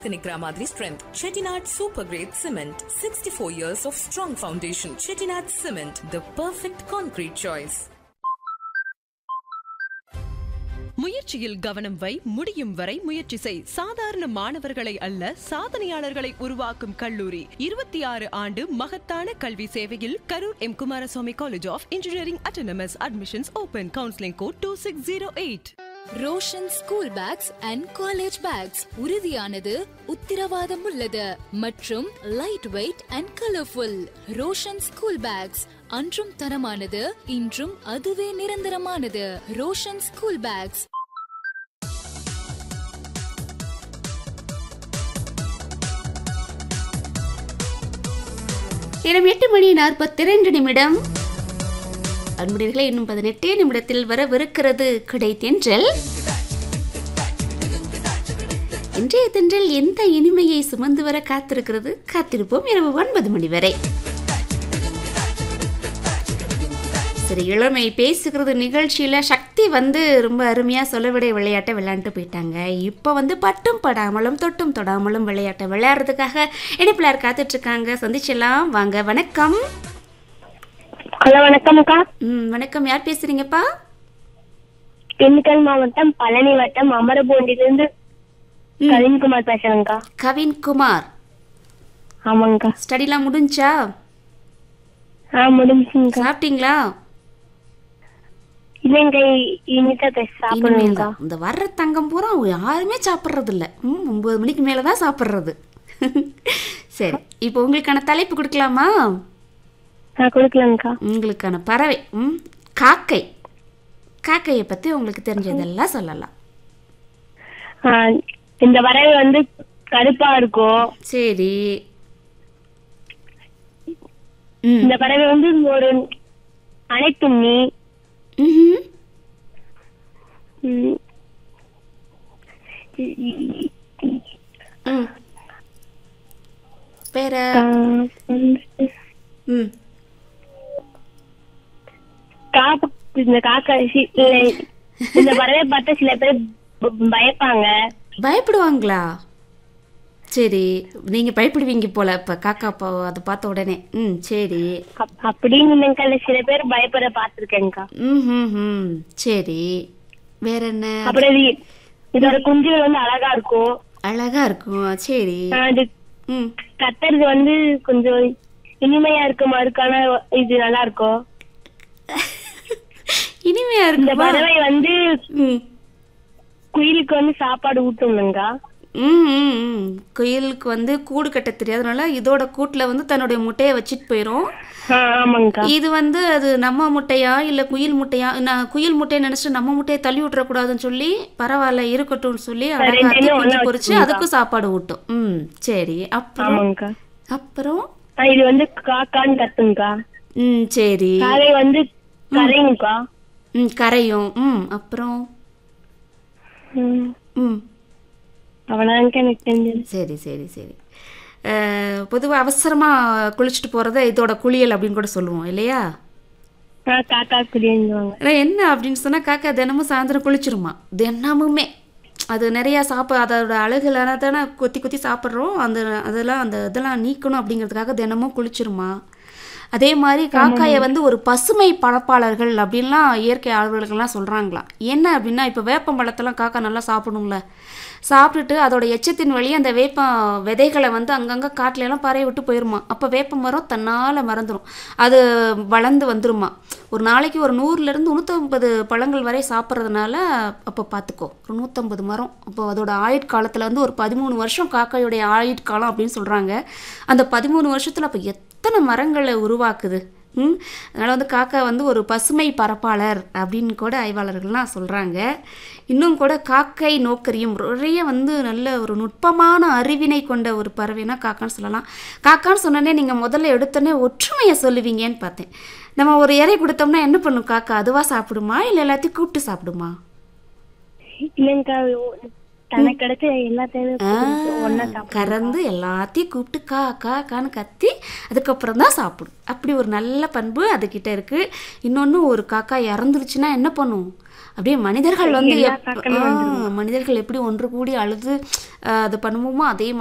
நிக்கிற மாதிரி strength Chettinad super grade cement sixty four years of strong foundation Chettinad cement the perfect concrete choice முயற்சியில் கவனம் வை முடியும் வரை முயற்சி செய் சாதாரண மாணவர்களை அல்ல சாதனையாளர்களை உருவாக்கும் கல்லூரி இருபத்தி ஆறு ஆண்டு மகத்தான கல்வி சேவையில் Karur M Kumaraswamy college of engineering autonomous admissions open counselling code two six zero eight Roshan school bags and college bags உறுதியானது உத்திரவாதம் உள்ளது மற்றும் light weight and colourful Roshan school bags அன்றும் தரமானது இன்றும் அதுவே நிரந்தரமானது ரோஷன் ஸ்கூல் பேக்ஸ் நேரம் எட்டு மணி நாற்பத்தி ரெண்டு நிமிடம் அன்புடையர்களே இன்னும் பதினெட்டே நிமிடத்தில் வரவிருக்கிறது கிடைத்தென்றல் இன்றைய தென்றல் எந்த இனிமையை சுமந்து வர காத்திருக்கிறது காத்திருப்போம் இரவு ஒன்பது மணி வரை சரி இளமை பேசுகிறது நிகழ்ச்சியில சக்தி வந்து ரொம்ப அருமையா சொல்லவிட விளையாட்டை விளையாண்டு போயிட்டாங்க இப்போ வந்து பட்டும் படாமலும் தொட்டும் தொடாமலும் விளையாட்டை விளையாடுறதுக்காக இணைப்பிலார் காத்துட்டு இருக்காங்க சந்திச்செல்லாம் வாங்க வணக்கம் ஹலோ வணக்கம் அக்கா ம் வணக்கம் யார் பேசுறீங்கப்பா திண்டுக்கல் மாவட்டம் பழனி வட்டம் அமரபூண்டிலிருந்து ம். கவின்குமார் பேசுறேங்க்கா கவின்குமார் ஆமாங்கக்கா ஸ்டடிலாம் முடிஞ்சா ஆ முடிஞ்சுங்கக்கா சாப்பிட்டீங்களா இல்லைங்க இனிதான் பேச இனிமேல் சாப்பிடுங்கக்கா தான் இந்த வர்ற தங்கம் பூரா யாருமே சாப்பிட்றது இல்ல ம் ஒன்பது மணிக்கு மேலே தான் சாப்பிட்றது சரி இப்போ உங்களுக்கான தலைப்பு கொடுக்கலாமா நான் கொடுக்கலங்கக்கா உங்களுக்கான பறவை ம் காக்கை காக்கையை பற்றி உங்களுக்கு தெரிஞ்சதெல்லாம் சொல்லலாம் ஆ, இந்த பறவை வந்து கருப்பா இருக்கும் சரி ம் இந்த பறவை வந்து ஒரு அனைத்துண்ணி ம்ஹும். ம். ம் வேற ஆ, வந்து ம் காப்பு இந்த காக்கா சி- இல்லை, இந்த பறவை பார்த்தா சில பேர் ப- பயப்பாங்க பயப்படுவாங்களா சரி நீங்கள் பயப்படுவீங்க போல இப்போ காக்கா பா அதை பார்த்த உடனே ம் சரி அப்- அப்படின்னு இல்லைங்கக்கா இல்ல சில பேர் பயப்பட பார்த்திருக்கேன்க்கா ம் ம் ம் சரி வேற என்ன அப்புறம் இது இதோட குஞ்சுகள் வந்து அழகா இருக்கும் அழகா இருக்கும் சரி ஆஹ் இது ம் கத்துறது வந்து கொஞ்சம் இனிமையா இருக்கும் அதுக்கான இது நல்லா இருக்கும் இனிமையா இந்த இருக்குமா பறவை வந்து ம் குயிலுக்கு வந்து சாப்பாடு ஊட்டணுங்க ம் ம், ம். குயிலுக்கு வந்து கூடு கட்ட தெரியாதனால இதோட கூட்டில் வந்து தன்னுடைய முட்டையை வச்சுட்டு போயிடும் ஆமாங்கக்கா இது வந்து அது நம்ம முட்டையா இல்லை குயில் முட்டையா நான் குயில் முட்டையை நினைச்சிட்டு நம்ம முட்டையை தள்ளி விட்டுறக்கூடாதுன்னு சொல்லி பரவாயில்ல இருக்கட்டும்னு சொல்லி அழகாக்கி ரெண்டையும் குஞ்சு ஒண்ணா பொரிச்சு வச்சுக்கோங்க. அதுக்கும் சாப்பாடு ஊட்டும் ம் சரி அப்புறம் ஆமாங்கக்கா அப்புறம் ஆஹ் இது வந்து காக்கான்னு கத்துங்கக்கா ம் சரி காலை வந்து கரையுங்கக்கா ம் கரையும் ம் அப்புறம் ம். ம் அவ்வளவுதான்க்கா எனக்கு தெரிஞ்சது சரி சரி சரி பொதுவாக அவசரமாக குளிச்சுட்டு போகிறத இதோட குளியல் அப்படின்னு கூட சொல்லுவோம் இல்லையா ஆஹ் காக்கா குடியிருந்துவாங்க ஆனால் என்ன அப்படின்னு சொன்னால் காக்கா தினமும் சாயந்தரம் குளிச்சிருமா தினமுமே அது நிறையா சாப்பிட அதோட அழகுல தானே கொத்தி கொத்தி சாப்பிட்றோம் அந்த அதெல்லாம் அந்த இதெல்லாம் நீக்கணும் அப்படிங்கிறதுக்காக தினமும் குளிச்சிருமா அதே மாதிரி காக்காயை வந்து ஒரு பசுமை பழப்பாளர்கள் அப்படின்லாம் இயற்கை ஆர்வலர்கள்லாம் சொல்கிறாங்களாம் என்ன அப்படின்னா இப்போ வேப்பம் பழத்தெல்லாம் காக்கா நல்லா சாப்பிடும்ல சாப்பிட்டுட்டு அதோட எச்சத்தின் வழியே அந்த வேப்ப விதைகளை வந்து அங்கங்கே காட்டுல எல்லாம் பறைய விட்டு போயிருமா அப்போ வேப்ப மரம் தன்னால் மறந்துடும் அது வளர்ந்து வந்துருமா ஒரு நாளைக்கு ஒரு நூறுலேருந்து நூற்றம்பது பழங்கள் வரை சாப்பிட்றதுனால அப்போ பார்த்துக்கோ ஒரு நூற்றம்பது மரம் அப்போ அதோட ஆயுட்காலத்தில் வந்து ஒரு பதிமூணு வருஷம் காக்காயுடைய ஆயுட்காலம் அப்படின்னு சொல்கிறாங்க அந்த பதிமூணு வருஷத்தில் அப்போ எத்தனை மரங்களை உருவாக்குது ம் அதனால் வந்து காக்கா வந்து ஒரு பசுமை பரப்பாளர் அப்படின்னு கூட ஆய்வாளர்கள்லாம் சொல்கிறாங்க இன்னும் கூட காக்கை நோக்கரியும் நிறைய வந்து நல்ல ஒரு நுட்பமான அறிவினை கொண்ட ஒரு பறவைனா காக்கான்னு சொல்லலாம் காக்கான்னு சொன்னோன்னே நீங்கள் முதல்ல எடுத்தோன்னே ஒற்றுமையை சொல்லுவீங்கன்னு பார்த்தேன் நம்ம ஒரு இறை கொடுத்தோம்னா என்ன பண்ணும் காக்கா அதுவாக சாப்பிடுமா இல்லை எல்லாத்தையும் கூப்பிட்டு சாப்பிடுமா இல்லைங்கக்கா தனக்கு கிடைச்ச எல்லாத்தையும் ஒன்னா சாப்பிடும் கறந்து எல்லாத்தையும் கூப்பிட்டு கா கா கான்னு கத்தி அதுக்கப்புறம் தான் சாப்பிடும் அப்படி ஒரு நல்ல பண்பு அதுகிட்ட இருக்கு இன்னொன்று ஒரு காக்கா இறந்துருச்சுன்னா என்ன பண்ணும் அப்படியே மனிதர்கள் வந்து எல்லா எப்- காக்களும் ஆ, மனிதர்கள் எப்படி ஒன்று கூடி அழுது ஆ, அது பண்ணுவோமோ அதே